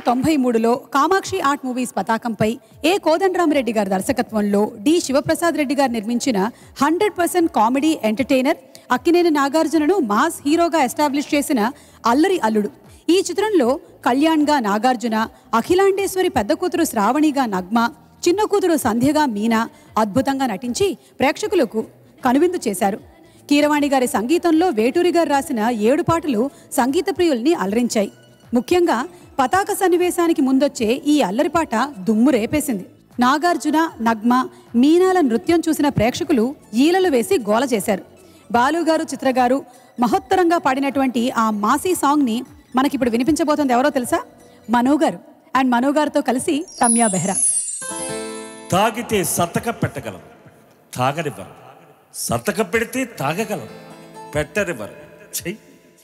తొంభై మూడులో Kamakshi art movies పతాకంపై ఏ కోదండరామరెడ్డి గారి దర్శకత్వంలో డి శివప్రసాద్ రెడ్డి గారు నిర్మించిన hundred percent comedy entertainer Akkineni నాగార్జునను మాస్ హీరోగా ఎస్టాబ్లిష్ చేసిన అల్లరి అల్లుడు ఈ చిత్రంలో కళ్యాణ్గా నాగార్జున అఖిలాండేశ్వరి పెద్ద కూతురు శ్రావణిగా నగ్మ చిన్న కూతురు సంధ్యగా మీనా అద్భుతంగా నటించి ప్రేక్షకులకు కనువిందు చేశారు కీరవాణి గారి సంగీతంలో వేటూరి గారు రాసిన ఏడు పాటలు సంగీత ప్రియుల్ని అలరించాయి ముఖ్యంగా పతాక సన్నివేశానికి ముందొచ్చే ఈ అల్లరిపాట దుమ్ము రేపేసింది నాగార్జున నగ్మ మీనాల నృత్యం చూసిన ప్రేక్షకులు ఈలలు వేసి గోల చేశారు బాలుగారు చిత్రగారు మహోత్తరంగా పాడినటువంటి ఆ మాసీ సాంగ్ని మనకిప్పుడు వినిపించబోతుంది ఎవరో తెలుసా మనో గారు అండ్ మనో గారితో కలిసి తమ్యా బెహ్రా తాగితే సతక పెట్టగలం తాగనివ్వరు సతక పెడితే తాగగలం పెట్టనివ్వరు చెయ్యి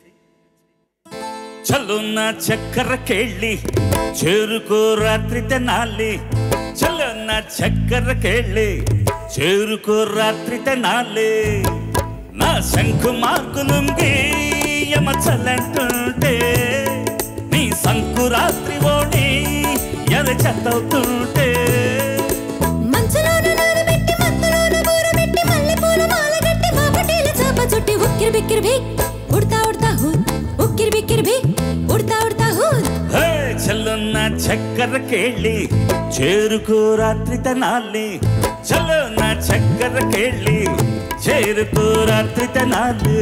చల్లున్న చక్కెర కేళ్ళి చేరుకో రాత్రి తెనాలి చల్లున్న చక్కెర కేళ్ళి చేరుకో రాత్రి తెనాలి నా శంకు మార్కులుంగి యమ చల్లంటుంటే నీ సంకురాత్రి ఓణి ఎర చెత్తవుతుంటే మంచులోన నానబెట్టి మత్తులోన ఊరబెట్టి మల్లెపూల మాలగట్టి బాపటీల చాప చుట్టి ఉక్కిరి బిక్కిరి భీ ఉడతా ఉడతా హూద్ ఉక్కిరి బిక్కిరి భీ ఉడతా ఉడతా హూద్ హే, చల్లున్న చక్కెర కేళ్ళి చేరుకో రాత్రి తనాలి చల్లున్న చక్కెర కేళ్ళి చేరుకో రాత్రి తనాలి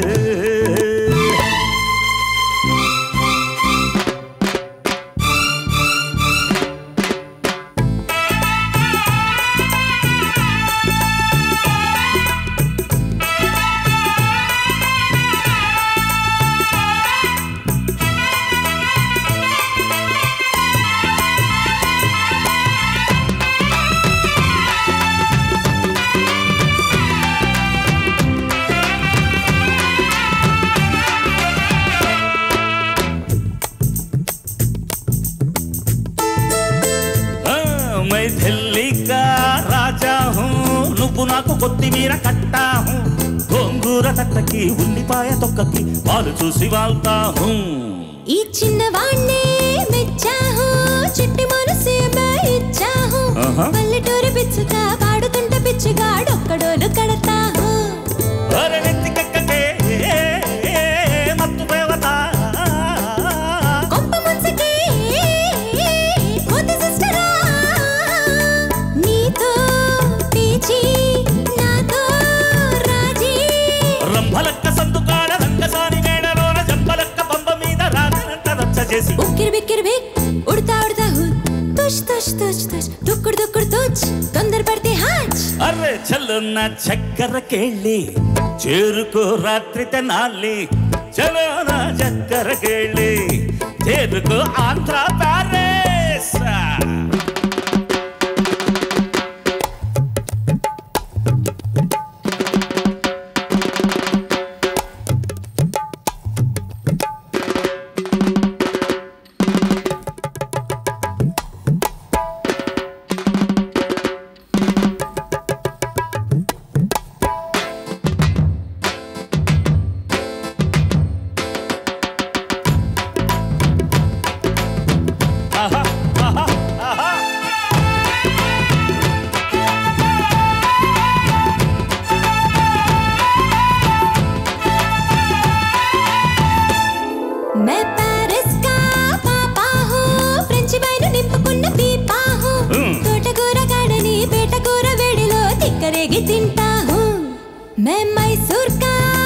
ఆ, మై ఢిల్లీ కా రాజా హూ నువ్వు నాకు కొత్తిమీర కట్టా హూ గోంగూర తట్టకి ఉల్లిపాయ తొక్కకి పాలు చూసి వాళ్తా హూ ఈ చిన్నవాణ్ణే మెచ్చాహు చిట్టి మనసే ఇచ్చాహు ఆహా. పల్లెటూరు పిచ్చుక పాడుతుంటే పిచ్చుగా డొక్కడోలు కడతాహు అరే నెత్తికెక్కకే మత్తు దేవత కొంప ముంచకే కోతి సిస్టరా నీతో పేచి నాతో రాజీ రంభలక్క సందుకాడ రంగసాని మేడలోన జంపలక్క పంప మీద రానంట రచ్చ చేసి ఉక్కిరి బిక్కిరి బిక్ ఉడతా ఉడతా హుద్ తుష్ తుష్ తుష్ తుష్ దుక్కుడు దుక్కుడు తుచ్ తొందర పడితే హాచ్ అర్రే చల్లున్న చక్కెర కేళ్ళి చేరుకో రాత్రి తెనాలి చలోన చక్కెర కేళ్ళి చేరుకో ఆంధ్ర ప్యారేస్ ఆహా ఆహా ఆహా मैं पेरिस का पापा हूँ ఫ్రెంచ్ వైన్ నింపుకున్న పీపా హూ Hmm. తోటకూర గాడని పేటకూర వేడిలో తిక్కరేగి తింటా హూ मैं मैसूर का